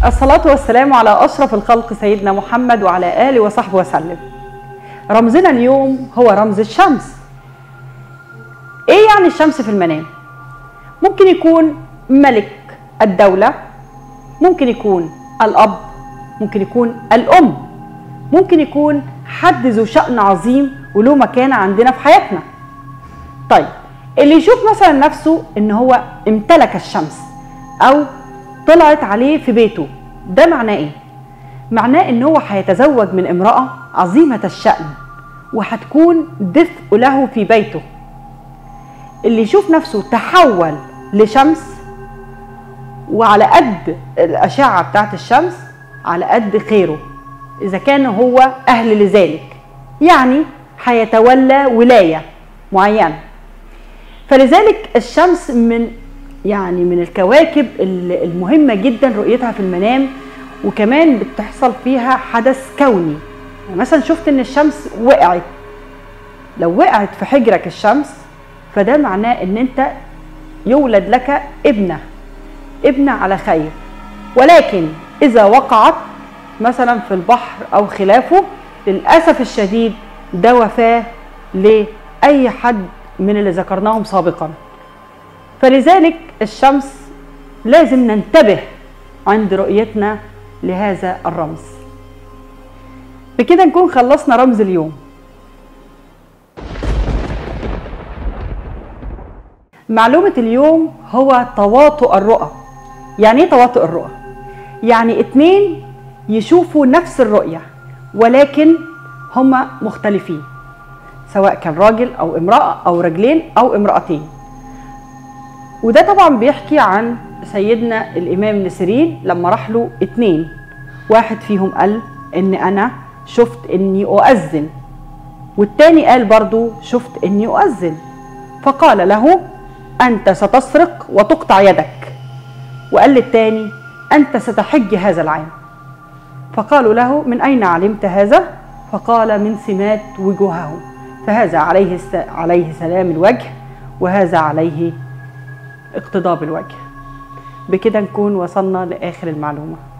الصلاة والسلام على أشرف الخلق سيدنا محمد وعلى آله وصحبه وسلم رمزنا اليوم هو رمز الشمس إيه يعني الشمس في المنام؟ ممكن يكون ملك الدولة ممكن يكون الأب ممكن يكون الأم ممكن يكون حد ذو شأن عظيم وله مكانة عندنا في حياتنا طيب اللي يشوف مثلا نفسه ان هو امتلك الشمس او طلعت عليه في بيته ده معناه ايه معناه ان هو هيتزوج من امرأة عظيمة الشأن وهتكون دفء له في بيته اللي يشوف نفسه تحول لشمس وعلى قد الأشعة بتاعت الشمس على قد خيره إذا كان هو أهل لذلك يعني هيتولى ولاية معينة فلذلك الشمس من يعني من الكواكب المهمة جدا رؤيتها في المنام وكمان بتحصل فيها حدث كوني يعني مثلا شفت ان الشمس وقعت لو وقعت في حجرك الشمس فده معناه ان انت يولد لك ابنه ابنه على خير ولكن اذا وقعت مثلا في البحر او خلافه للاسف الشديد ده وفاه لاي حد من اللي ذكرناهم سابقا فلذلك الشمس لازم ننتبه عند رؤيتنا لهذا الرمز بكده نكون خلصنا رمز اليوم معلومة اليوم هو تواطؤ الرؤى يعني ايه تواطؤ الرؤى؟ يعني اتنين يشوفوا نفس الرؤية ولكن هما مختلفين سواء كان راجل او امرأة او رجلين او امرأتين وده طبعا بيحكي عن سيدنا الامام ابن سيرين لما راح له اتنين واحد فيهم قال ان انا شفت اني اؤذن والتاني قال برضو شفت اني اؤذن فقال له انت ستسرق وتقطع يدك وقال للتاني انت ستحج هذا العام فقالوا له من اين علمت هذا فقال من سمات وجوههم فهذا عليه عليه سلام الوجه وهذا عليه اقتضاب الوجه بكده نكون وصلنا لاخر المعلومه